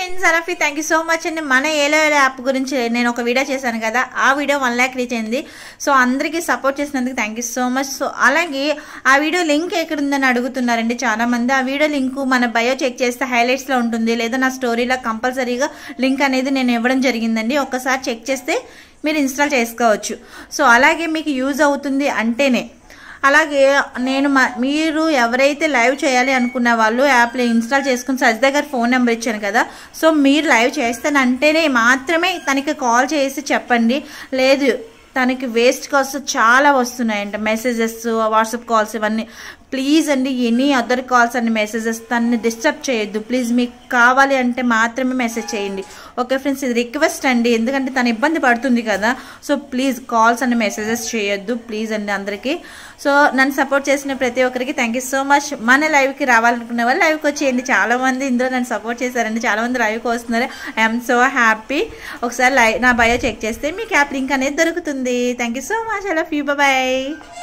friends అరఫీ thank you so much అండి మన ఏలో ఏలో యాప్ గురించి నేను ఒక వీడియో చేశాను కదా ఆ వీడియో వన్ ల్యాక్ రీచ్ అయింది సో అందరికీ సపోర్ట్ చేసినందుకు thank you so much so అలాగే ఆ వీడియో లింక్ ఎక్కడుందని అడుగుతున్నారండి చాలా మంది ఆ వీడియో లింక్ మన బయో చెక్ చేస్తే హైలైట్స్లో ఉంటుంది లేదా నా స్టోరీలో కంపల్సరీగా లింక్ అనేది నేను ఇవ్వడం జరిగిందండి ఒక్కసారి చెక్ చేస్తే మీరు ఇన్స్టాల్ చేసుకోవచ్చు సో అలాగే మీకు యూజ్ అవుతుంది అంటేనే అలాగే నేను మా మీరు ఎవరైతే లైవ్ చేయాలి అనుకున్న వాళ్ళు యాప్లో ఇన్స్టాల్ చేసుకుని సజ్దా గారి ఫోన్ నెంబర్ ఇచ్చాను కదా సో మీరు లైవ్ చేస్తానంటేనే మాత్రమే తనకి కాల్ చేసి చెప్పండి లేదు తనకి వేస్ట్ కాల్స్ చాలా వస్తున్నాయంట మెసేజెస్ వాట్సాప్ కాల్స్ ఇవన్నీ ప్లీజ్ అండి any other calls and messages తనని డిస్టర్బ్ చేయొద్దు ప్లీజ్ మీకు కావాలి అంటే మాత్రమే మెసేజ్ చేయండి ఓకే ఫ్రెండ్స్ ఇది రిక్వెస్ట్ అండి ఎందుకంటే తను ఇబ్బంది పడుతుంది కదా so please calls and messages చేయొద్దు ప్లీజ్ అండి అందరికీ సో నన్ను సపోర్ట్ చేసిన ప్రతి ఒక్కరికి థ్యాంక్ యూ సో మచ్ మన లైవ్కి రావాలనుకునే వాళ్ళు లైవ్కి వచ్చేయండి చాలా మంది ఇందులో నన్ను సపోర్ట్ చేశారండి చాలా మంది లైవ్కి వస్తున్నారు ఐఎమ్ సో హ్యాపీ ఒకసారి లైవ్ నా బయో చెక్ చేస్తే మీకు యాప్ లింక్ అనేది దొరుకుతుంది థ్యాంక్ యూ సో మచ్ అలా ఫ్యూ బాయ్